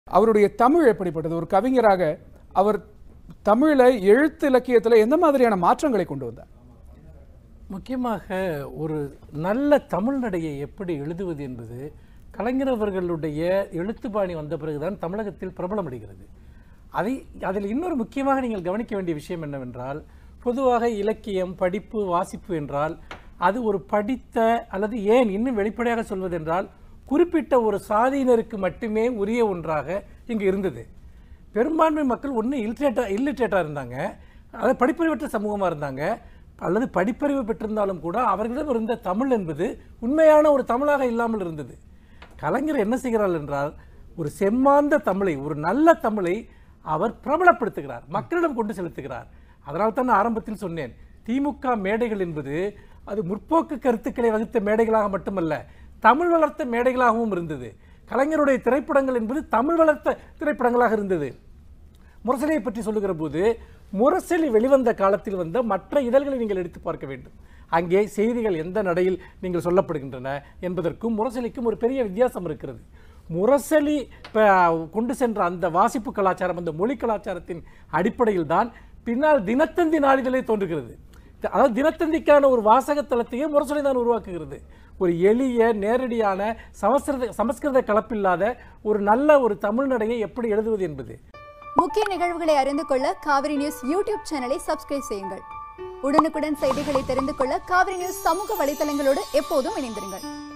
அவருடைய தமிழ் எப்படிப்பட்டது ஒரு கவிஞராக அவர் தமிழை எழுத்து இலக்கியத்துல எந்த மாதிரியான மாற்றங்களை கொண்டு வந்தார் முக்கியமாக ஒரு நல்ல தமிழ் நடையை எப்படி எழுதுவது என்பது கலைஞர் அவர்களுடைய எழுத்துப்பாணி வந்த பிறகுதான் தமிழகத்தில் பிரபலமடைகிறது அதை அதில் இன்னொரு முக்கியமாக நீங்கள் கவனிக்க வேண்டிய விஷயம் என்னவென்றால் பொதுவாக இலக்கியம் படிப்பு வாசிப்பு என்றால் அது ஒரு படித்த அல்லது ஏன் இன்னும் வெளிப்படையாக சொல்வதென்றால் குறிப்பிட்ட ஒரு சாதியினருக்கு மட்டுமே உரிய ஒன்றாக இங்கு இருந்தது பெரும்பான்மை மக்கள் ஒன்று இல்லிட்ரேட்டா இல்லிட்ரேட்டாக இருந்தாங்க அதாவது படிப்பறிவற்ற சமூகமாக இருந்தாங்க அல்லது படிப்பறிவு பெற்றிருந்தாலும் கூட அவர்களிடம் இருந்த தமிழ் என்பது உண்மையான ஒரு தமிழாக இல்லாமல் இருந்தது கலைஞர் என்ன செய்கிறார் என்றால் ஒரு செம்மாந்த தமிழை ஒரு நல்ல தமிழை அவர் பிரபலப்படுத்துகிறார் மக்களிடம் கொண்டு செலுத்துகிறார் அதனால் தான் நான் ஆரம்பத்தில் சொன்னேன் திமுக மேடைகள் என்பது அது முற்போக்கு கருத்துக்களை வகுத்த மேடைகளாக மட்டுமல்ல தமிழ் வளர்த்த மேடைகளாகவும் இருந்தது கலைஞருடைய திரைப்படங்கள் என்பது தமிழ் வளர்த்த திரைப்படங்களாக இருந்தது முரசலியை பற்றி சொல்லுகிற போது முரசலி வெளிவந்த காலத்தில் வந்த மற்ற இதழ்களை நீங்கள் எடுத்து பார்க்க வேண்டும் அங்கே செய்திகள் எந்த நடையில் நீங்கள் சொல்லப்படுகின்றன என்பதற்கும் முரசலிக்கும் ஒரு பெரிய வித்தியாசம் இருக்கிறது முரசலி ப- கொண்டு சென்ற அந்த வாசிப்பு கலாச்சாரம் அந்த மொழி கலாச்சாரத்தின் அடிப்படையில் தான் பின்னால் தினத்தந்தி நாளிதழே தோன்றுகிறது அதாவது தினத்தந்திக்கான ஒரு வாசக தளத்தையே முரசொலி தான் உருவாக்குகிறது ஒரு எளிய நேரடியான சமஸ்கிருத சமஸ்கிருத கலப்பில்லாத ஒரு நல்ல ஒரு தமிழ் நடையை எப்படி எழுதுவது என்பது முக்கிய நிகழ்வுகளை அறிந்து கொள்ள காவிரி நியூஸ் யூடியூப் சேனலை சப்ஸ்கிரைப் செய்யுங்கள் உடனுக்குடன் செய்திகளை தெரிந்து கொள்ள காவிரி நியூஸ் சமூக வலைதளங்களோடு எப்போதும் இணைந்திருங்கள்